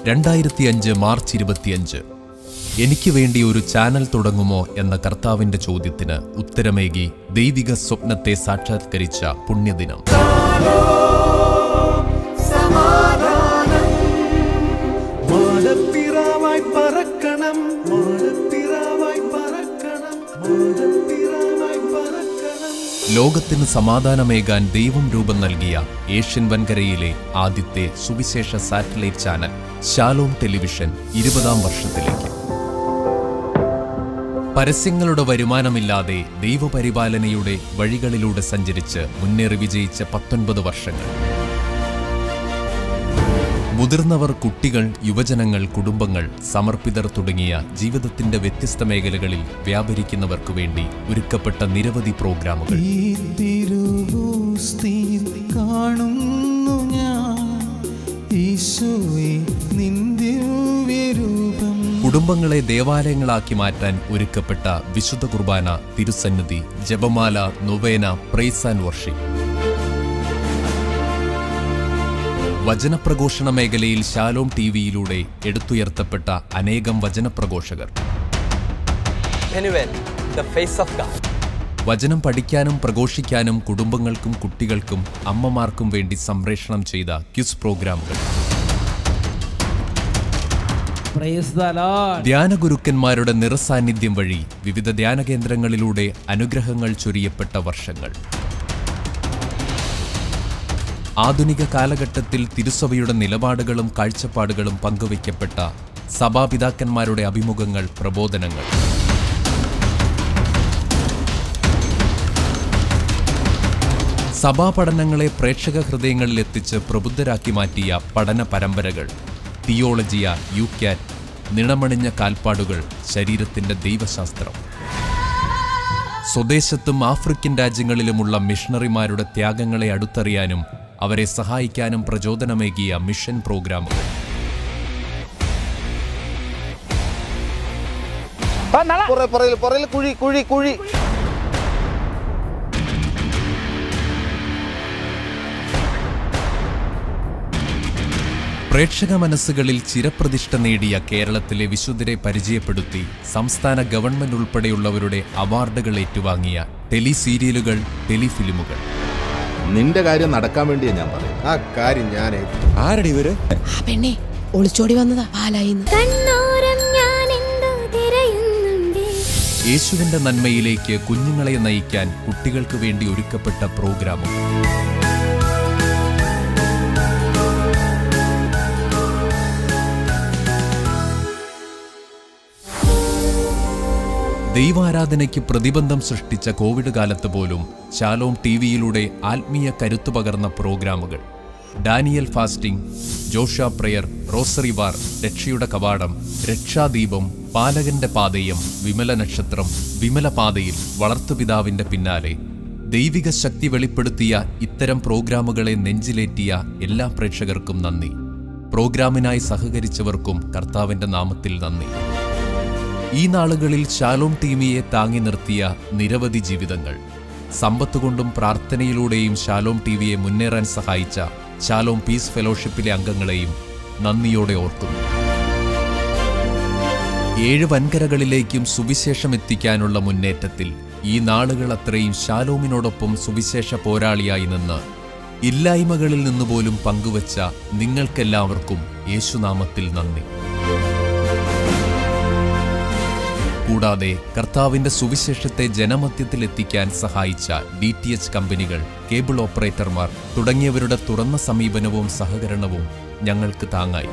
രണ്ടായിരത്തി മാർച്ച് ഇരുപത്തിയഞ്ച് എനിക്ക് വേണ്ടി ഒരു ചാനൽ തുടങ്ങുമോ എന്ന കർത്താവിന്റെ ചോദ്യത്തിന് ഉത്തരമേകി ദൈവിക സ്വപ്നത്തെ സാക്ഷാത്കരിച്ച പുണ്യദിനം മാടപ്പിറാവായി പറക്കണം മാടപ്പിറാവായി പറക്കണം മാടപ്പിറാവായി പറക്കണം ലോകത്തിന് സമാധാനമേകാൻ ദൈവം രൂപം നൽകിയ ഏഷ്യൻ വൻകരയിലെ ആദ്യത്തെ സുവിശേഷ സാറ്റലൈറ്റ് ചാനൽ ശാലോം ടെലിവിഷൻ ഇരുപതാം വർഷത്തിലേക്ക് പരസ്യങ്ങളുടെ വരുമാനമില്ലാതെ ദൈവപരിപാലനയുടെ വഴികളിലൂടെ സഞ്ചരിച്ച് മുന്നേറി വിജയിച്ച പത്തൊൻപത് വർഷങ്ങൾ മുതിർന്നവർ കുട്ടികൾ യുവജനങ്ങൾ കുടുംബങ്ങൾ സമർപ്പിതർ തുടങ്ങിയ ജീവിതത്തിന്റെ വ്യത്യസ്ത മേഖലകളിൽ വ്യാപരിക്കുന്നവർക്കു വേണ്ടി ഒരുക്കപ്പെട്ട നിരവധി പ്രോഗ്രാമുകൾ ഈ തിരുവോസ്തിയിൽ കാണുന്നു ഞാൻ ഈശോയെ നിന്ദ്യരൂപം കുടുംബങ്ങളെ ദേവാലയങ്ങളാക്കി മാറ്റാൻ ഒരുക്കപ്പെട്ട വിശുദ്ധ കുർബാന തിരുസന്നിധി ജപമാല നൊവേന പ്രൈസ് ആൻഡ് വർഷിപ്പ് വചനപ്രഘോഷണ മേഖലയിൽ ശാലോം ടി വിയിലൂടെ എടുത്തുയർത്തപ്പെട്ട അനേകം വചനപ്രഘോഷകർ Penuel, the face of God. വചനം പഠിക്കാനും പ്രഘോഷിക്കാനും കുടുംബങ്ങൾക്കും കുട്ടികൾക്കും അമ്മമാർക്കും വേണ്ടി സംപ്രേഷണം ചെയ്ത ക്യുസ് പ്രോഗ്രാമുകൾ Praise the Lord. ധ്യാനഗുരുക്കന്മാരുടെ നിറസാന്നിധ്യം വഴി വിവിധ ധ്യാനകേന്ദ്രങ്ങളിലൂടെ അനുഗ്രഹങ്ങൾ ചൊരിയപ്പെട്ട വർഷങ്ങൾ ആധുനിക കാലഘട്ടത്തിൽ തിരുസഭയുടെ നിലപാടുകളും കാഴ്ചപ്പാടുകളും പങ്കുവയ്ക്കപ്പെട്ട സഭാപിതാക്കന്മാരുടെ അഭിമുഖങ്ങൾ പ്രബോധനങ്ങൾ സഭാ പഠനങ്ങളെ പ്രേക്ഷക ഹൃദയങ്ങളിൽ എത്തിച്ച് പ്രബുദ്ധരാക്കി മാറ്റിയ പഠന പരമ്പരകൾ തിയോളജിയ യു ക്യാറ്റ് നിണമണിഞ്ഞ കാൽപ്പാടുകൾ ശരീരത്തിന്റെ ദൈവശാസ്ത്രം സ്വദേശത്തും ആഫ്രിക്കൻ രാജ്യങ്ങളിലുമുള്ള മിഷണറിമാരുടെ ത്യാഗങ്ങളെ അടുത്തറിയാനും അവരെ സഹായിക്കാനും പ്രചോദനമേകിയ മിഷൻ പ്രോഗ്രാമുകൾ പുറ- പുറകില് പുറകില് കുഴി കുഴി കുഴി പ്രേക്ഷക മനസ്സുകളിൽ ചിരപ്രതിഷ്ഠ നേടിയ കേരളത്തിലെ വിശുദ്ധരെ പരിചയപ്പെടുത്തി സംസ്ഥാന ഗവൺമെന്റ് ഉൾപ്പെടെയുള്ളവരുടെ അവാർഡുകൾ ഏറ്റുവാങ്ങിയ ടെലി സീരിയലുകൾ ടെലിഫിലിമുകൾ നിന്റെ കാര്യം നടക്കാൻ വേണ്ടിയാ ഞാൻ പറയുന്നത് ആ കാര്യം ഞാൻ ആരടി ഇവര് ആ പെണ്ണെ ഒളിച്ചോടി വന്നതാ പാലായിന്ന് കണ്ണോരം ഞാൻ എന്തു തിരയുന്നുണ്ട് യേശുവിന്റെ നന്മയിലേക്ക് കുഞ്ഞുങ്ങളെ നയിക്കാൻ കുട്ടികൾക്ക് വേണ്ടി ഒരുക്കപ്പെട്ട പ്രോഗ്രാമുകൾ ദൈവാരാധനയ്ക്ക് പ്രതിബന്ധം സൃഷ്ടിച്ച കോവിഡ് കാലത്ത് പോലും ശാലോം ടി വിയിലൂടെ ആത്മീയ കരുത്തു പകർന്ന പ്രോഗ്രാമുകൾ ഡാനിയൽ ഫാസ്റ്റിംഗ് ജോഷ പ്രയർ റോസറി വാർ രക്ഷയുടെ കവാടം രക്ഷാദീപം പാലകന്റെ പാതയം വിമല നക്ഷത്രം വിമല പാതയിൽ വളർത്തുപിതാവിന്റെ പിന്നാലെ ദൈവിക ശക്തി വെളിപ്പെടുത്തിയ ഇത്തരം പ്രോഗ്രാമുകളെ നെഞ്ചിലേറ്റിയ എല്ലാ പ്രേക്ഷകർക്കും നന്ദി പ്രോഗ്രാമിനായി സഹകരിച്ചവർക്കും കർത്താവിന്റെ നാമത്തിൽ നന്ദി ഈ നാളുകളിൽ ശാലോം ടീമിയെ താങ്ങി നിർത്തിയ നിരവധി ജീവിതങ്ങൾ സമ്പത്തുകൊണ്ടും പ്രാർത്ഥനയിലൂടെയും ശാലോം ടിവിയെ മുന്നേറാൻ സഹായിച്ച ശാലോം പീസ് ഫെലോഷിപ്പിലെ അംഗങ്ങളെയും നന്ദിയോടെ ഓർക്കുന്നു ഏഴ് വൻകരകളിലേക്കും സുവിശേഷം എത്തിക്കാനുള്ള മുന്നേറ്റത്തിൽ ഈ നാളുകൾ അത്രയും ശാലോമിനോടൊപ്പം സുവിശേഷ പോരാളിയായി നിന്ന് ഇല്ലായ്മകളിൽ നിന്നുപോലും പങ്കുവച്ച നിങ്ങൾക്കെല്ലാവർക്കും യേശുനാമത്തിൽ നന്ദി കൂടാതെ കർത്താവിന്റെ സുവിശേഷത്തെ ജനമധ്യത്തിൽ എത്തിക്കാൻ സഹായിച്ച ഡി ടി എച്ച് കമ്പനികൾ കേബിൾ ഓപ്പറേറ്റർമാർ തുടങ്ങിയവരുടെ തുറന്ന സമീപനവും സഹകരണവും ഞങ്ങൾക്ക് താങ്ങായി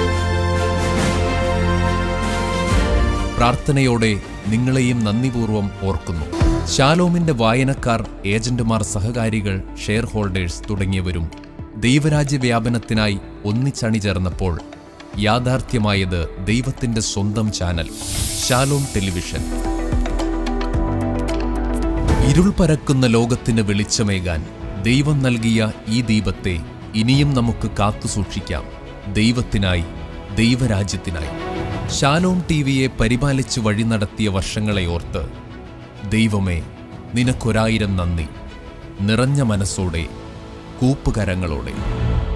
പ്രാർത്ഥനയോടെ നിങ്ങളെയും നന്ദിപൂർവ്വം ഓർക്കുന്നു ശാലോമിന്റെ വായനക്കാർ ഏജന്റുമാർ സഹകാരികൾ ഷെയർ ഹോൾഡേഴ്സ് തുടങ്ങിയവരും ദൈവരാജ്യ വ്യാപനത്തിനായി ഒന്നിച്ചണിചേർന്നപ്പോൾ യാഥാർത്ഥ്യമായത് ദൈവത്തിന്റെ സ്വന്തം ചാനൽ ശാലോം ടെലിവിഷൻ ഇരുൾ പരക്കുന്ന ലോകത്തിന് വെളിച്ചമേകാൻ ദൈവം നൽകിയ ഈ ദീപത്തെ ഇനിയും നമുക്ക് കാത്തുസൂക്ഷിക്കാം ദൈവത്തിനായി ദൈവരാജ്യത്തിനായി ശാലോം ടി വിയെ പരിപാലിച്ചു വഴി നടത്തിയ വർഷങ്ങളെ ഓർത്ത് ദൈവമേ നിനക്കൊരായിരം നന്ദി നിറഞ്ഞ മനസ്സോടെ കൂപ്പുകരങ്ങളോടെ